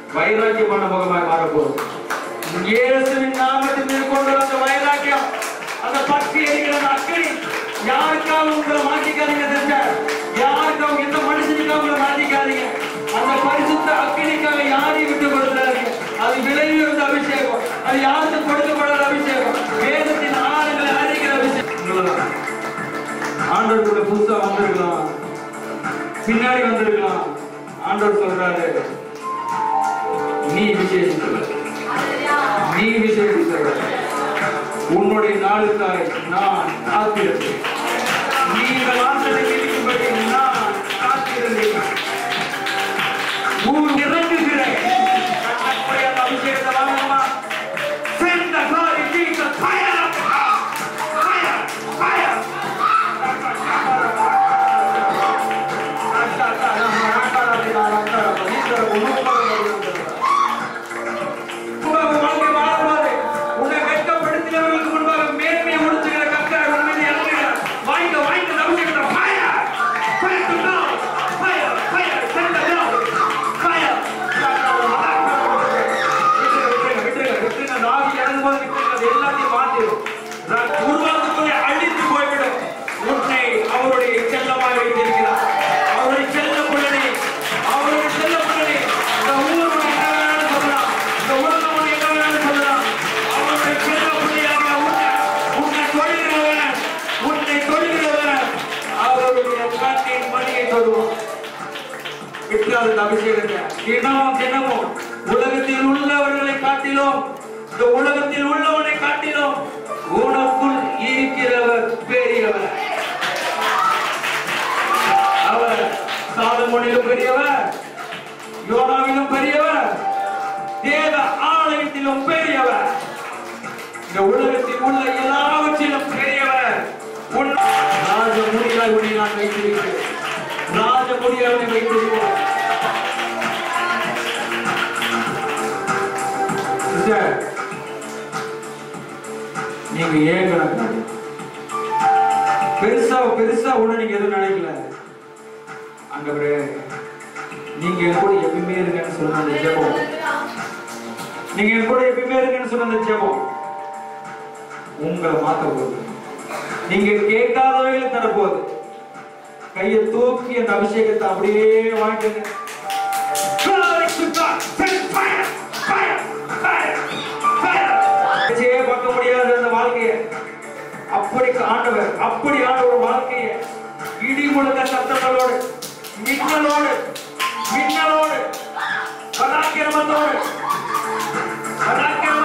வைராக்கியமான முகமாய் மாறப்போகுது இயேசுவின் நாமத்தின் மீது கொண்டு வந்த வைராக்கியம் அந்த பற்றி எரிக்கிற அந்த அக்கறை யாருக்காக உங்களை மாட்டிக்காதீங்க சிஸ்டர் யாருக்காக எந்த மனுஷனுக்காக உங்களை மாட்டிக்காதீங்க அந்த பரிசுத்த அக்கினிக்காக யாரையும் விட்டு கொடுத்தாதீங்க அது விளைவு இருந்த அபிஷேகம் அது யாருக்கு கொடுக்கப்படாத அபிஷேகம் வேதத்தின் ஆழங்களை அறிகிற அபிஷேகம் இவ்வளவுதான். ஆண்டவர் கூட புதுசா வந்திருக்கலாம் பின்னாடி வந்திருக்கலாம் ஆண்டவர் சொல்றாரு நீ விசேஷித்தவர் நீ விசேஷித்தவர் உன்னுடைய நாளுக்காய் நான் காத்திருந்தேன் நீங்கள் ஆண்டனை இருக்கும்படி நான் காத்திருந்தேன் ஊர் இறங்குகிறேன் கட்டப்படி அந்த அபிஷேகத்தை வாங்கணுமா Send the glory, Jesus, fire up, fire, fire. உனக்கு வாழ்க்கை மாறுபாடு உன்னை வெட்கப்படுத்தினவர்களுக்கு முன்பாக மேன்மையை முடிச்சுக்கிற கர்த்தர் உன் மீது இறங்குகிறார் வாய்ங்க வாய்ங்க நம்பிக்கிற fire fire to go fire fire send the blow fire விட்டுருங்க விட்டுருங்க விட்டுருங்க நாவி இறங்கும் போது விட்டுருங்க அது எல்லாத்தையும் மாத்திரும் உருவாக்கத்துக்குள்ளே அழித்து போய்விடும் உன்னை அவருடைய செல்லமாக வைத்திருக்கிறார் அவருடைய செல்ல பிள்ளை அவருடைய செல்ல பிள்ளை இந்த ஊர் உன்னை என்ன வேணாலும் சொல்லலாம் இந்த உலகம் உன்னை என்ன வேணாலும் சொல்லலாம் அவருடைய செல்ல பிள்ளையாக உன்னை உன்னை தொழுகிறவன் உன்னை தொழுகிறவன் அவருடைய கண்ணின் மணியை தொடுவான் விட்டுறாது இந்த அபிஷேகத்தை தினமும் தினமும் உலகத்தில் உள்ளவர்களை காட்டிலும் இந்த உலகத்தில் உள்ளவனை காட்டிலும் உனக்குள் இருக்கிறவர் பெரியவர் அவர் சாலமோனிலும் பெரியவர் யோனாவிலும் பெரியவர் தேவ ஆலயத்திலும் பெரியவர் இந்த உலகத்தில் உள்ள எல்லாவற்றிலும் பெரியவர் உன் ராஜ முடியாய் உன்னை நான் வைத்திருக்கிறேன் ராஜ முடியாய் உன்னை வைத்திருக்கிறேன் சிஸ்டர், நீங்க ஏன் கிடக்காது பெருசா பெருசா ஒண்ணு நீங்க எதுவும் நினைக்கல ஆண்டவரே நீங்க என் கூட எப்பயுமே இருக்கேன்னு சொன்ன அந்த ஜெபம் நீங்க என் கூட எப்பயுமே இருக்கேன்னு சொன்ன அந்த ஜெபம் உங்களை மாத்த போகுது நீங்க கேட்காதவைகளை தரப்போகுது கையை தூக்கி அந்த அபிஷேகத்தை அப்படியே வாங்கிட்டு Glory to God. Send fire, fire, fire, fire. நினைச்சே பார்க்க முடியாது அந்த வாழ்க்கையை அப்படி ஆண்டவர் அப்படி ஆண்டவர் வாழ்க்கையை இடி முழக்க சத்தங்களோடு மின்னலோடு மின்னலோடு பராக்கிரமத்தோடு பராக்கிரம